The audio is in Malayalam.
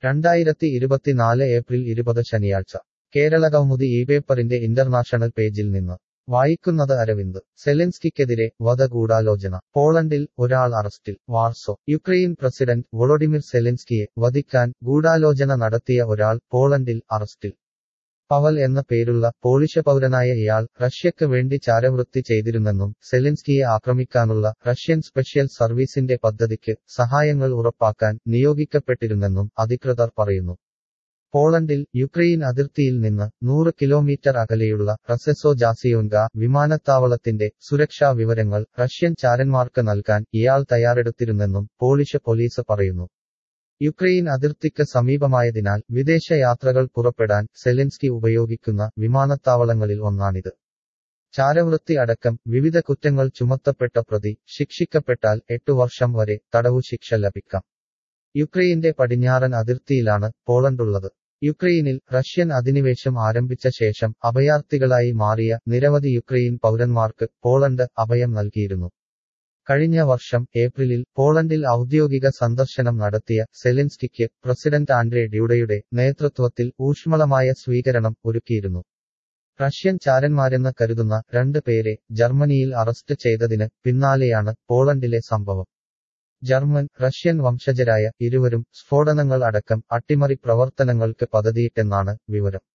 രണ്ടായിരത്തി ഇരുപത്തിനാല് ഏപ്രിൽ ഇരുപത് ശനിയാഴ്ച കേരളകൗമുദി ഈ പേപ്പറിന്റെ ഇന്റർനാഷണൽ പേജിൽ നിന്ന് വായിക്കുന്നത് അരവിന്ദ് സെലൻസ്കിക്കെതിരെ വധഗൂഢാലോചന പോളണ്ടിൽ ഒരാൾ അറസ്റ്റിൽ വാർസോ യുക്രൈൻ പ്രസിഡന്റ് വൊളോഡിമിർ സെലൻസ്കിയെ വധിക്കാൻ ഗൂഢാലോചന നടത്തിയ ഒരാൾ പോളണ്ടിൽ അറസ്റ്റിൽ പവൽ എന്ന പേരുള്ള പോളിഷ പൗരനായ ഇയാൾ റഷ്യക്ക് വേണ്ടി ചാരവൃത്തി ചെയ്തിരുന്നെന്നും സെലിൻസ്കിയെ ആക്രമിക്കാനുള്ള റഷ്യൻ സ്പെഷ്യൽ സർവീസിന്റെ പദ്ധതിക്ക് സഹായങ്ങൾ ഉറപ്പാക്കാൻ നിയോഗിക്കപ്പെട്ടിരുന്നെന്നും അധികൃതർ പറയുന്നു പോളണ്ടിൽ യുക്രൈൻ അതിർത്തിയിൽ നിന്ന് നൂറ് കിലോമീറ്റർ അകലെയുള്ള റസെസോ ജാസിയോൻഗ വിമാനത്താവളത്തിന്റെ സുരക്ഷാ വിവരങ്ങൾ റഷ്യൻ ചാരന്മാർക്ക് നൽകാൻ ഇയാൾ തയ്യാറെടുത്തിരുന്നെന്നും പോളിഷ് പോലീസ് പറയുന്നു യുക്രൈൻ അതിർത്തിക്ക് സമീപമായതിനാൽ വിദേശ യാത്രകൾ പുറപ്പെടാൻ സെലിൻസ്കി ഉപയോഗിക്കുന്ന വിമാനത്താവളങ്ങളിൽ ഒന്നാണിത് ചാരവൃത്തി അടക്കം വിവിധ കുറ്റങ്ങൾ ചുമത്തപ്പെട്ട പ്രതി ശിക്ഷിക്കപ്പെട്ടാൽ എട്ടു വർഷം വരെ തടവു ശിക്ഷ ലഭിക്കാം യുക്രൈന്റെ പടിഞ്ഞാറൻ അതിർത്തിയിലാണ് പോളണ്ടുള്ളത് യുക്രൈനിൽ റഷ്യൻ അധിനിവേശം ആരംഭിച്ച ശേഷം അഭയാർത്ഥികളായി മാറിയ നിരവധി യുക്രൈൻ പൗരന്മാർക്ക് പോളണ്ട് അഭയം നൽകിയിരുന്നു കഴിഞ്ഞ വർഷം ഏപ്രിലിൽ പോളണ്ടിൽ ഔദ്യോഗിക സന്ദർശനം നടത്തിയ സെലിൻസ്കിക്ക് പ്രസിഡന്റ് ആൻഡ്രേ ഡ്യൂഡയുടെ നേതൃത്വത്തിൽ ഊഷ്മളമായ സ്വീകരണം ഒരുക്കിയിരുന്നു റഷ്യൻ ചാരന്മാരെന്ന് കരുതുന്ന രണ്ട് പേരെ ജർമ്മനിയിൽ അറസ്റ്റ് ചെയ്തതിന് പിന്നാലെയാണ് പോളണ്ടിലെ സംഭവം ജർമ്മൻ റഷ്യൻ വംശജരായ ഇരുവരും സ്ഫോടനങ്ങൾ അടക്കം അട്ടിമറി പ്രവർത്തനങ്ങൾക്ക് പദ്ധതിയിട്ടെന്നാണ് വിവരം